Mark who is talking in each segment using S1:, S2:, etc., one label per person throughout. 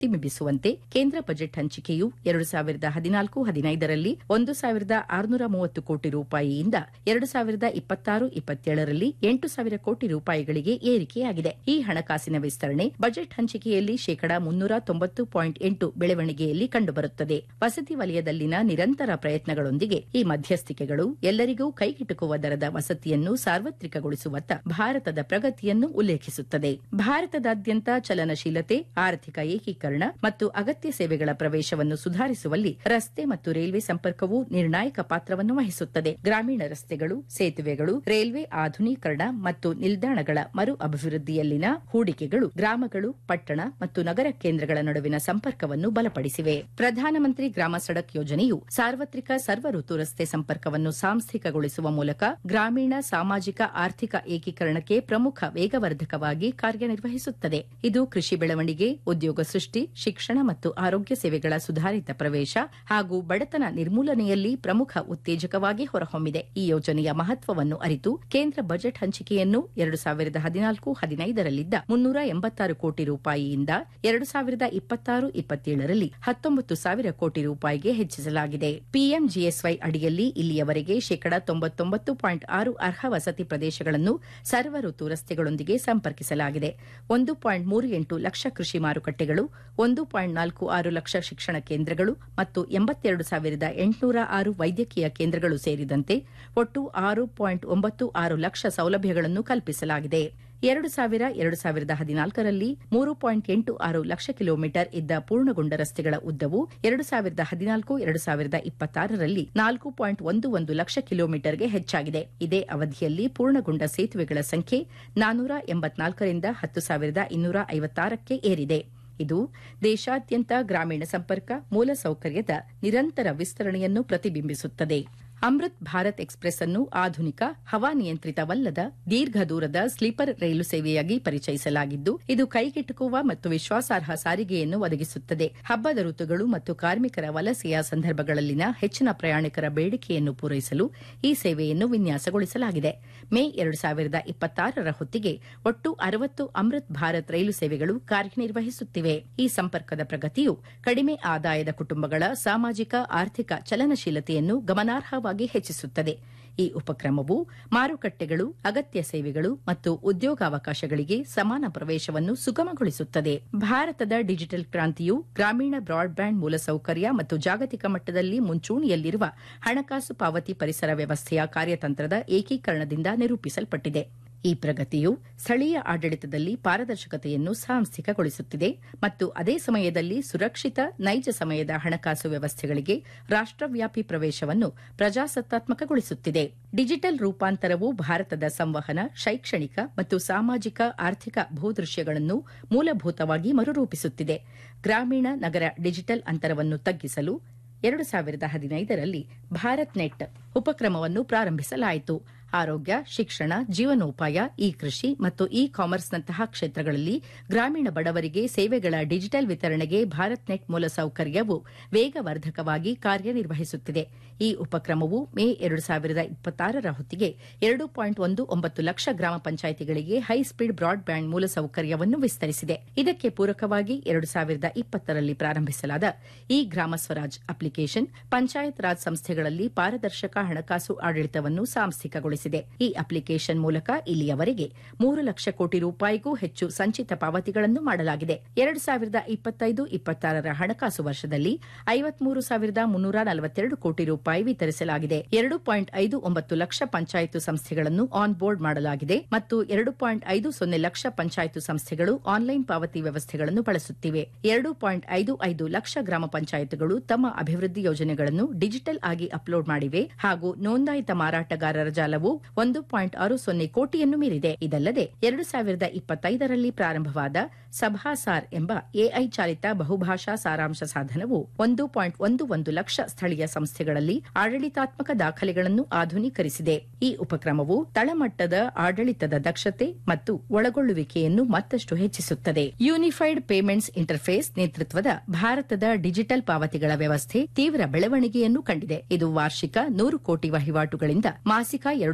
S1: ಪ್ರತಿಬಿಂಬಿಸುವಂತೆ ಕೇಂದ್ರ ಬಜೆಟ್ ಹಂಚಿಕೆಯು ಎರಡು ಸಾವಿರದ ಹದಿನಾಲ್ಕು ಹದಿನೈದರಲ್ಲಿ ಒಂದು ಸಾವಿರದ ಆರುನೂರ ಮೂವತ್ತು ಕೋಟಿ ರೂಪಾಯಿಯಿಂದ ಎರಡು ಸಾವಿರದ ಇಪ್ಪತ್ತಾರು ಇಪ್ಪತ್ತೇಳರಲ್ಲಿ ಎಂಟು ಸಾವಿರ ಕೋಟಿ ರೂಪಾಯಿಗಳಿಗೆ ಏರಿಕೆಯಾಗಿದೆ ಈ ಹಣಕಾಸಿನ ವಿಸ್ತರಣೆ ಬಜೆಟ್ ಹಂಚಿಕೆಯಲ್ಲಿ ಶೇಕಡಾ ಮುನ್ನೂರ ತೊಂಬತ್ತು ಪಾಯಿಂಟ್ ಎಂಟು ಬೆಳವಣಿಗೆಯಲ್ಲಿ ಕಂಡುಬರುತ್ತದೆ ವಸತಿ ವಲಯದಲ್ಲಿನ ನಿರಂತರ ಪ್ರಯತ್ನಗಳೊಂದಿಗೆ ಈ ಮಧ್ಯಸ್ಥಿಕೆಗಳು ಎಲ್ಲರಿಗೂ ಕೈಗೆಟುಕುವ ದರದ ವಸತಿಯನ್ನು ಸಾರ್ವತ್ರಿಕಗೊಳಿಸುವತ್ತ ಭಾರತದ ಪ್ರಗತಿಯನ್ನು ಉಲ್ಲೇಖಿಸುತ್ತದೆ ಭಾರತದಾದ್ಯಂತ ಚಲನಶೀಲತೆ ಆರ್ಥಿಕ ಏಕೀಕರಣ ಮತ್ತು ಅಗತ್ಯ ಸೇವೆಗಳ ಪ್ರವೇಶವನ್ನು ಸುಧಾರಿಸುವಲ್ಲಿ ರಸ್ತೆ ಮತ್ತು ರೈಲ್ವೆ ಸಂಪರ್ಕವು ನಿರ್ಣಾಯಕ ಪಾತ್ರವನ್ನು ವಹಿಸುತ್ತದೆ ಗ್ರಾಮೀಣ ರಸ್ತೆಗಳು ಸೇತುವೆಗಳು ರೈಲ್ವೆ ಆಧುನೀಕರಣ ಮತ್ತು ನಿಲ್ದಾಣಗಳ ಮರು ಅಭಿವೃದ್ಧಿಯಲ್ಲಿನ ಹೂಡಿಕೆಗಳು ಗ್ರಾಮಗಳು ಪಟ್ಟಣ ಮತ್ತು ನಗರ ಕೇಂದ್ರಗಳ ನಡುವಿನ ಸಂಪರ್ಕವನ್ನು ಬಲಪಡಿಸಿವೆ ಪ್ರಧಾನಮಂತ್ರಿ ಗ್ರಾಮ ಸಡಕ್ ಯೋಜನೆಯು ಸಾರ್ವತ್ರಿಕ ಸರ್ವ ಋತು ರಸ್ತೆ ಸಂಪರ್ಕವನ್ನು ಸಾಂಸ್ಥಿಕಗೊಳಿಸುವ ಮೂಲಕ ಗ್ರಾಮೀಣ ಸಾಮಾಜಿಕ ಆರ್ಥಿಕ ಏಕೀಕರಣಕ್ಕೆ ಪ್ರಮುಖ ವೇಗವರ್ಧಕವಾಗಿ ಕಾರ್ಯನಿರ್ವಹಿಸುತ್ತದೆ ಇದು ಕೃಷಿ ಬೆಳವಣಿಗೆ ಉದ್ಯೋಗ ಸೃಷ್ಟಿ ಶಿಕ್ಷಣ ಮತ್ತು ಆರೋಗ್ಯ ಸೇವೆಗಳ ಸುಧಾರಿತ ಪ್ರವೇಶ ಹಾಗೂ ಬಡತನ ನಿರ್ಮೂಲನೆಯಲ್ಲಿ ಪ್ರಮುಖ ಉತ್ತೇಜಕವಾಗಿ ಹೊರಹೊಮ್ಮಿದೆ ಈ ಯೋಜನೆಯ ಮಹತ್ವವನ್ನು ಅರಿತು ಕೇಂದ್ರ ಬಜೆಟ್ ಹಂಚಿಕೆಯನ್ನು ಎರಡು ಸಾವಿರದ ಹದಿನಾಲ್ಕು ಹದಿನೈದರಲ್ಲಿದ್ದ ಮುನ್ನೂರ ಎಂಬತ್ತಾರು ಕೋಟಿ ರೂಪಾಯಿಯಿಂದ ಎರಡು ಸಾವಿರದ ಇಪ್ಪತ್ತಾರು ಇಪ್ಪತ್ತೇಳರಲ್ಲಿ ಹತ್ತೊಂಬತ್ತು ಸಾವಿರ ಕೋಟಿ ರೂಪಾಯಿಗೆ ಹೆಚ್ಚಿಸಲಾಗಿದೆ ಪಿಎಂಜಿಎಸ್ವೈ ಅಡಿಯಲ್ಲಿ ಇಲ್ಲಿಯವರೆಗೆ ಶೇಕಡಾ ತೊಂಬತ್ತೊಂಬತ್ತು ಪಾಯಿಂಟ್ ಆರು ಅರ್ಹ ವಸತಿ ಪ್ರದೇಶಗಳನ್ನು ಸರ್ವ ಋತು ರಸ್ತೆಗಳೊಂದಿಗೆ ಸಂಪರ್ಕಿಸಲಾಗಿದೆ ಒಂದು ಪಾಯಿಂಟ್ ಮೂರು ಎಂಟು ಲಕ್ಷ ಕೃಷಿ ಮಾರುಕಟ್ಟೆಗಳು ಒಂದು ಪಾಯಿಂಟ್ ನಾಲ್ಕು ಆರು ಲಕ್ಷ ಶಿಕ್ಷಣ ಕೇಂದ್ರಗಳು ಮತ್ತು ಎಂಬತ್ತೆರಡು ಸಾವಿರದ ಎಂಟುನೂರ ಆರು ವೈದ್ಯಕೀಯ ಕೇಂದ್ರಗಳು ಸೇರಿದಂತೆ ಒಟ್ಟು ಆರು ಪಾಯಿಂಟ್ ಒಂಬತ್ತು ಆರು ಲಕ್ಷ ಸೌಲಭ್ಯಗಳನ್ನು ಕಲ್ಪಿಸಲಾಗಿದೆ ಎರಡು ಸಾವಿರ ಎರಡು ಸಾವಿರದ ಹದಿನಾಲ್ಕರಲ್ಲಿ ಮೂರು ಪಾಯಿಂಟ್ ಎಂಟು ಆರು ಲಕ್ಷ ಕಿಲೋಮೀಟರ್ ಇದ್ದ ಪೂರ್ಣಗೊಂಡ ರಸ್ತೆಗಳ ಉದ್ದವು ಎರಡು ಸಾವಿರದ ಹದಿನಾಲ್ಕು ಎರಡು ಸಾವಿರದ ಇಪ್ಪತ್ತಾರರಲ್ಲಿ ನಾಲ್ಕು ಪಾಯಿಂಟ್ ಒಂದು ಒಂದು ಲಕ್ಷ ಕಿಲೋಮೀಟರ್ಗೆ ಹೆಚ್ಚಾಗಿದೆ ಇದೇ ಅವಧಿಯಲ್ಲಿ ಪೂರ್ಣಗೊಂಡ ಸೇತುವೆಗಳ ಸಂಖ್ಯೆ ನಾನೂರ ಎಂಬತ್ನಾಲ್ಕರಿಂದ ಹತ್ತು ಸಾವಿರದ ಇನ್ನೂರ ಐವತ್ತಾರಕ್ಕೆ ಏರಿದೆ ಇದು ದೇಶಾದ್ಯಂತ ಗ್ರಾಮೀಣ ಸಂಪರ್ಕ ಮೂಲಸೌಕರ್ಯದ ನಿರಂತರ ವಿಸ್ತರಣೆಯನ್ನು ಪ್ರತಿಬಿಂಬಿಸುತ್ತದೆ ಅಮೃತ್ ಭಾರತ್ ಎಕ್ಸ್ಪ್ರೆಸ್ ಅನ್ನು ಆಧುನಿಕ ಹವಾನಿಯಂತ್ರಿತವಲ್ಲದ ದೀರ್ಘ ದೂರದ ಸ್ಲೀಪರ್ ರೈಲು ಸೇವೆಯಾಗಿ ಪರಿಚಯಿಸಲಾಗಿದ್ದು ಇದು ಕೈಗೆಟುಕುವ ಮತ್ತು ವಿಶ್ವಾಸಾರ್ಹ ಸಾರಿಗೆಯನ್ನು ಒದಗಿಸುತ್ತದೆ ಹಬ್ಬದ ಋತುಗಳು ಮತ್ತು ಕಾರ್ಮಿಕರ ವಲಸೆಯ ಸಂದರ್ಭಗಳಲ್ಲಿನ ಹೆಚ್ಚಿನ ಪ್ರಯಾಣಿಕರ ಬೇಡಿಕೆಯನ್ನು ಪೂರೈಸಲು ಈ ಸೇವೆಯನ್ನು ವಿನ್ಯಾಸಗೊಳಿಸಲಾಗಿದೆ ಮೇ ಎರಡು ಸಾವಿರದ ಇಪ್ಪತ್ತಾರರ ಹೊತ್ತಿಗೆ ಒಟ್ಟು ಅರವತ್ತು ಅಮೃತ್ ಭಾರತ್ ರೈಲು ಸೇವೆಗಳು ಕಾರ್ಯನಿರ್ವಹಿಸುತ್ತಿವೆ ಈ ಸಂಪರ್ಕದ ಪ್ರಗತಿಯು ಕಡಿಮೆ ಆದಾಯದ ಕುಟುಂಬಗಳ ಸಾಮಾಜಿಕ ಆರ್ಥಿಕ ಚಲನಶೀಲತೆಯನ್ನು ಗಮನಾರ್ಹವಾಗಿ ಹೆಚ್ಚಿಸುತ್ತದೆ ಈ ಉಪಕ್ರಮವು ಮಾರುಕಟ್ಟೆಗಳು ಅಗತ್ಯ ಸೇವೆಗಳು ಮತ್ತು ಉದ್ಯೋಗಾವಕಾಶಗಳಿಗೆ ಸಮಾನ ಪ್ರವೇಶವನ್ನು ಸುಗಮಗೊಳಿಸುತ್ತದೆ ಭಾರತದ ಡಿಜಿಟಲ್ ಕ್ರಾಂತಿಯು ಗ್ರಾಮೀಣ ಬ್ರಾಡ್ಬ್ಯಾಂಡ್ ಮೂಲಸೌಕರ್ಯ ಮತ್ತು ಜಾಗತಿಕ ಮಟ್ಟದಲ್ಲಿ ಮುಂಚೂಣಿಯಲ್ಲಿರುವ ಹಣಕಾಸು ಪಾವತಿ ಪರಿಸರ ವ್ಯವಸ್ಥೆಯ ಕಾರ್ಯತಂತ್ರದ ಏಕೀಕರಣದಿಂದ ನಿರೂಪಿಸಲ್ಪಟ್ಟಿದೆ ಈ ಪ್ರಗತಿಯು ಸ್ಥಳೀಯ ಆಡಳಿತದಲ್ಲಿ ಪಾರದರ್ಶಕತೆಯನ್ನು ಸಾಂಸ್ಥಿಕಗೊಳಿಸುತ್ತಿದೆ ಮತ್ತು ಅದೇ ಸಮಯದಲ್ಲಿ ಸುರಕ್ಷಿತ ನೈಜ ಸಮಯದ ಹಣಕಾಸು ವ್ಯವಸ್ಥೆಗಳಿಗೆ ರಾಷ್ಟವ್ಯಾಪಿ ಪ್ರವೇಶವನ್ನು ಪ್ರಜಾಸತ್ತಾತ್ಮಕಗೊಳಿಸುತ್ತಿದೆ ಡಿಜಿಟಲ್ ರೂಪಾಂತರವು ಭಾರತದ ಸಂವಹನ ಶೈಕ್ಷಣಿಕ ಮತ್ತು ಸಾಮಾಜಿಕ ಆರ್ಥಿಕ ಭೂದೃಶ್ಯಗಳನ್ನು ಮೂಲಭೂತವಾಗಿ ಮರುರೂಪಿಸುತ್ತಿದೆ ಗ್ರಾಮೀಣ ನಗರ ಡಿಜಿಟಲ್ ಅಂತರವನ್ನು ತಗ್ಗಿಸಲು ಎರಡು ಸಾವಿರದ ಹದಿನೈದರಲ್ಲಿ ಭಾರತ್ ನೆಟ್ ಉಪಕ್ರಮವನ್ನು ಪ್ರಾರಂಭಿಸಲಾಯಿತು ಆರೋಗ್ಯ ಶಿಕ್ಷಣ ಜೀವನೋಪಾಯ ಇ ಕೃಷಿ ಮತ್ತು ಇ ಕಾಮರ್ಸ್ನಂತಹ ಕ್ಷೇತ್ರಗಳಲ್ಲಿ ಗ್ರಾಮೀಣ ಬಡವರಿಗೆ ಸೇವೆಗಳ ಡಿಜಿಟಲ್ ವಿತರಣೆಗೆ ಭಾರತ್ ನೆಟ್ ಮೂಲಸೌಕರ್ಯವು ವೇಗವರ್ಧಕವಾಗಿ ಕಾರ್ಯನಿರ್ವಹಿಸುತ್ತಿದೆ ಈ ಉಪಕ್ರಮವು ಮೇ ಎರಡು ಸಾವಿರದ ಇಪ್ಪತ್ತಾರರ ಹೊತ್ತಿಗೆ ಎರಡು ಪಾಯಿಂಟ್ ಒಂದು ಒಂಬತ್ತು ಲಕ್ಷ ಗ್ರಾಮ ಪಂಚಾಯಿತಿಗಳಿಗೆ ಹೈಸ್ಪೀಡ್ ಬ್ರಾಡ್ಬ್ಯಾಂಡ್ ಮೂಲಸೌಕರ್ಯವನ್ನು ವಿಸ್ತರಿಸಿದೆ ಇದಕ್ಕೆ ಪೂರಕವಾಗಿ ಎರಡು ಸಾವಿರದ ಇಪ್ಪತ್ತರಲ್ಲಿ ಪ್ರಾರಂಭಿಸಲಾದ ಇ ಗ್ರಾಮ ಸ್ವರಾಜ್ ಅಪ್ಲಿಕೇಶನ್ ಪಂಚಾಯತ್ ರಾಜ್ ಸಂಸ್ಥೆಗಳಲ್ಲಿ ಪಾರದರ್ಶಕ ಹಣಕಾಸು ಆಡಳಿತವನ್ನು ಸಾಂಸ್ಥಿಕಗೊಳಿಸಿದೆ ಈ ಅಪ್ಲಿಕೇಶನ್ ಮೂಲಕ ಇಲ್ಲಿಯವರೆಗೆ ಮೂರು ಲಕ್ಷ ಕೋಟಿ ರೂಪಾಯಿಗೂ ಹೆಚ್ಚು ಸಂಚಿತ ಪಾವತಿಗಳನ್ನು ಮಾಡಲಾಗಿದೆ ಎರಡು ಸಾವಿರದ ಇಪ್ಪತ್ತೈದು ಇಪ್ಪತ್ತಾರರ ಹಣಕಾಸು ವರ್ಷದಲ್ಲಿ ಐವತ್ಮೂರು ಸಾವಿರದ ಮುನ್ನೂರ ನಲವತ್ತೆರಡು ಕೋಟಿ ರೂಪಾಯಿ ವಿತರಿಸಲಾಗಿದೆ ಎರಡು ಪಾಯಿಂಟ್ ಐದು ಒಂಬತ್ತು ಲಕ್ಷ ಪಂಚಾಯತು ಸಂಸ್ಥೆಗಳನ್ನು ಆನ್ ಬೋರ್ಡ್ ಮಾಡಲಾಗಿದೆ ಮತ್ತು ಎರಡು ಪಾಯಿಂಟ್ ಐದು ಸೊನ್ನೆ ಲಕ್ಷ ಪಂಚಾಯತು ಸಂಸ್ಥೆಗಳು ಆನ್ಲೈನ್ ಪಾವತಿ ವ್ಯವಸ್ಥೆಗಳನ್ನು ಬಳಸುತ್ತಿವೆ ಎರಡು ಪಾಯಿಂಟ್ ಐದು ಐದು ಲಕ್ಷ ಗ್ರಾಮ ಪಂಚಾಯತ್ಗಳು ತಮ್ಮ ಅಭಿವೃದ್ಧಿ ಯೋಜನೆಗಳನ್ನು ಡಿಜಿಟಲ್ ಆಗಿ ಅಪ್ಲೋಡ್ ಮಾಡಿವೆ ಹಾಗೂ ನೋಂದಾಯಿತ ಮಾರಾಟಗಾರರ ಜಾಲವು ಒಂದು ಪಾಯಿಂಟ್ ಆರು ಸೊನ್ನೆ ಕೋಟಿಯನ್ನು ಮೀರಿದೆ ಇದಲ್ಲದೆ ಎರಡು ಸಾವಿರದ ಇಪ್ಪತ್ತೈದರಲ್ಲಿ ಪ್ರಾರಂಭವಾದ ಸಭಾಸಾರ್ ಎಂಬ ಎಐ ಚಾಲಿತ ಬಹುಭಾಷಾ ಸಾರಾಂಶ ಸಾಧನವು ಒಂದು ಪಾಯಿಂಟ್ ಒಂದು ಒಂದು ಲಕ್ಷ ಸ್ಥಳೀಯ ಸಂಸ್ಥೆಗಳಲ್ಲಿ ಆಡಳಿತಾತ್ಮಕ ದಾಖಲೆಗಳನ್ನು ಆಧುನೀಕರಿಸಿದೆ ಈ ಉಪಕ್ರಮವು ತಳಮಟ್ಟದ ಆಡಳಿತದ ದಕ್ಷತೆ ಮತ್ತು ಒಳಗೊಳ್ಳುವಿಕೆಯನ್ನು ಮತ್ತಷ್ಟು ಹೆಚ್ಚಿಸುತ್ತದೆ ಯೂನಿಫೈಡ್ ಪೇಮೆಂಟ್ಸ್ ಇಂಟರ್ಫೇಸ್ ನೇತೃತ್ವದ ಭಾರತದ ಡಿಜಿಟಲ್ ಪಾವತಿಗಳ ವ್ಯವಸ್ಥೆ ತೀವ್ರ ಬೆಳವಣಿಗೆಯನ್ನು ಕಂಡಿದೆ ಇದು ವಾರ್ಷಿಕ ನೂರು ಕೋಟಿ ವಹಿವಾಟುಗಳಿಂದ ಮಾಸಿಕ ಎರಡು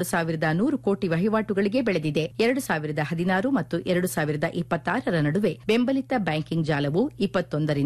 S1: ಸಾವಿರದ ನೂರು ಕೋಟಿ ವಹಿವಾಟುಗಳಿಗೆ ಬೆಳೆದಿದೆ ಎರಡು ಸಾವಿರದ ಹದಿನಾರು ಮತ್ತು ಎರಡು ಸಾವಿರದ ಇಪ್ಪತ್ತಾರರ ನಡುವೆ ಬೆಂಬಲಿತ ಬ್ಯಾಂಕಿಂಗ್ ಜಾಲವು ಇಪ್ಪತ್ತೊಂದರಿಂದ